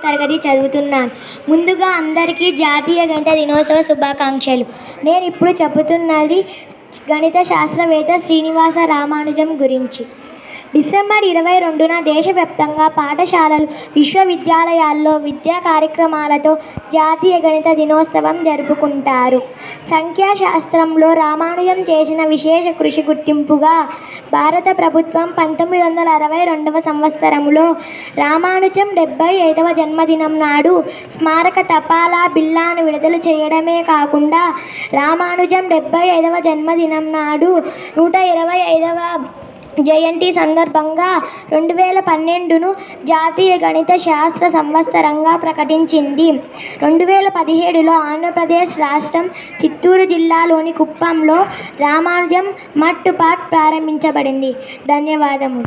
తరగతి చదువుతున్నాను ముందుగా అందరికీ జాతీయ గణిత దినోత్సవ శుభాకాంక్షలు నేను ఇప్పుడు చెబుతున్నది గణిత శాస్త్రవేత్త శ్రీనివాస రామానుజం గురించి డిసెంబర్ ఇరవై రెండున దేశవ్యాప్తంగా పాఠశాలలు విశ్వవిద్యాలయాల్లో విద్యా కార్యక్రమాలతో జాతీయ గణిత దినోత్సవం జరుపుకుంటారు సంఖ్యాశాస్త్రంలో రామానుజం చేసిన విశేష కృషి గుర్తింపుగా భారత ప్రభుత్వం పంతొమ్మిది వందల అరవై రెండవ సంవత్సరంలో రామానుజం డెబ్బై ఐదవ జన్మదినం నాడు స్మారక తపాలా బిల్లాను విడుదల చేయడమే కాకుండా రామానుజం డెబ్బై ఐదవ జన్మదినం నాడు నూట ఇరవై ఐదవ జయంతి సందర్భంగా రెండు వేల పన్నెండును జాతీయ గణిత శాస్త్ర సంవత్సరంగా ప్రకటించింది రెండు వేల పదిహేడులో ఆంధ్రప్రదేశ్ రాష్ట్రం చిత్తూరు జిల్లాలోని కుప్పంలో రామానుజం మట్టు పాట్ ప్రారంభించబడింది ధన్యవాదములు